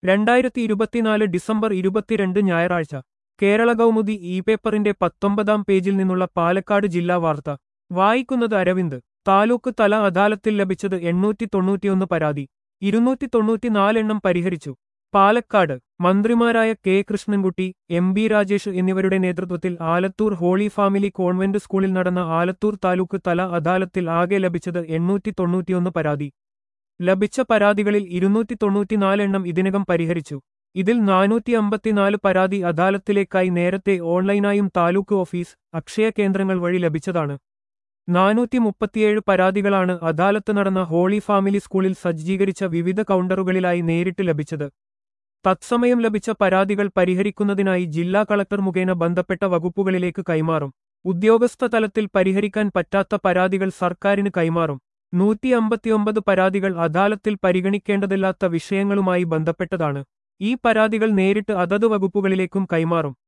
രണ്ടായിരത്തി ഇരുപത്തിനാല് ഡിസംബർ ഇരുപത്തിരണ്ട് ഞായറാഴ്ച കേരള കൗമുദി ഇ പേപ്പറിന്റെ പത്തൊമ്പതാം പേജിൽ നിന്നുള്ള പാലക്കാട് ജില്ലാ വാർത്ത വായിക്കുന്നത് അരവിന്ദ് താലൂക്ക് തല അദാലത്തിൽ ലഭിച്ചത് എണ്ണൂറ്റി തൊണ്ണൂറ്റിയൊന്ന് പരാതി ഇരുന്നൂറ്റി തൊണ്ണൂറ്റിനാലെണ്ണം പരിഹരിച്ചു പാലക്കാട് മന്ത്രിമാരായ K Krishnankutty M B Rajesh എന്നിവരുടെ നേതൃത്വത്തിൽ ആലത്തൂർ ഹോളി ഫാമിലി കോൺവെന്റ് സ്കൂളിൽ നടന്ന ആലത്തൂർ താലൂക്ക് തല അദാലത്തിൽ ആകെ ലഭിച്ചത് എണ്ണൂറ്റി തൊണ്ണൂറ്റിയൊന്ന് പരാതി ലഭിച്ച പരാതികളിൽ ഇരുന്നൂറ്റി തൊണ്ണൂറ്റിനാലെണ്ണം ഇതിനകം പരിഹരിച്ചു ഇതിൽ നാനൂറ്റി അമ്പത്തിനാല് പരാതി അദാലത്തിലേക്കായി നേരത്തെ ഓൺലൈനായും താലൂക്ക് ഓഫീസ് അക്ഷയ കേന്ദ്രങ്ങൾ വഴി ലഭിച്ചതാണ് നാനൂറ്റി മുപ്പത്തിയേഴ് പരാതികളാണ് അദാലത്ത് നടന്ന ഹോളി ഫാമിലി സ്കൂളിൽ സജ്ജീകരിച്ച വിവിധ കൗണ്ടറുകളിലായി നേരിട്ട് ലഭിച്ചത് തത്സമയം ലഭിച്ച പരാതികൾ പരിഹരിക്കുന്നതിനായി ജില്ലാ കളക്ടർ മുഖേന ബന്ധപ്പെട്ട വകുപ്പുകളിലേക്ക് കൈമാറും ഉദ്യോഗസ്ഥ തലത്തിൽ പരിഹരിക്കാൻ പറ്റാത്ത പരാതികൾ സർക്കാരിന് കൈമാറും നൂറ്റി അമ്പത്തിയൊമ്പത് പരാതികൾ അദാലത്തിൽ പരിഗണിക്കേണ്ടതില്ലാത്ത വിഷയങ്ങളുമായി ബന്ധപ്പെട്ടതാണ് ഈ പരാതികൾ നേരിട്ട് അതത് വകുപ്പുകളിലേക്കും കൈമാറും